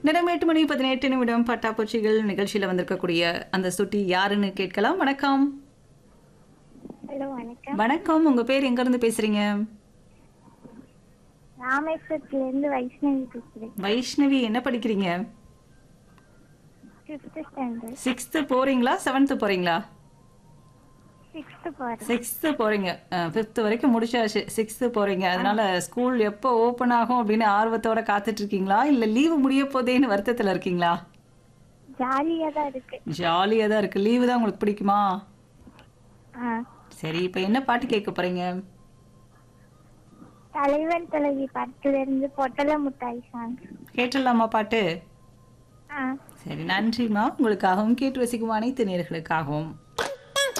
நேரம் எட்டு மணி பதினெட்டு நிமிடம் பட்டாப்பூச்சிகள் நிகழ்ச்சியில வந்திருக்கக்கூடிய அந்த சுட்டி யாருன்னு கேட்கலாம் வணக்கம் ஹலோ வணக்கம் வணக்கம் உங்க பேர் எங்க இருந்து பேசுறீங்க ராமேஸ்வரத்துல இருந்து வைஷ்ணவி பேசுறேன் வைஷ்ணவி என்ன படிக்கிறீங்க ஃபிஃப்த் ஸ்டாண்டர்ட் சிக்ஸ்த்து போறீங்களா செவன்த்து போறீங்களா சிக்ஸ்த் போறேன் சிக்ஸ்த்து போறீங்க ஃபிஃப்த் வரைக்கும் முடிச்சாச்சு சிக்ஸ்த்து போறீங்க அதனால ஸ்கூல் எப்போ ஓப்பன் ஆகும் அப்படின்னு ஆர்வத்தோட காத்துட்டு இருக்கீங்களா இல்ல லீவு முடிய போதேன்னு வருத்தத்துல இருக்கீங்களா ஜாலியா தான் இருக்கு ஜாலியா தான் இருக்கு லீவு தான் உங்களுக்கு பிடிக்குமா ஆ சரி இப்போ என்ன பாட்டு கேட்க போறீங்க தலைவன் தலைவி படத்துல இருந்து பொட்டல முட்டாய் சாங் கேட்டுடலாமா பாட்டு ஆ சரி நன்றிம்மா உங்களுக்காகவும் கேட்டு ரசிக்கும் அனைத்து நேர்களுக்காகவும்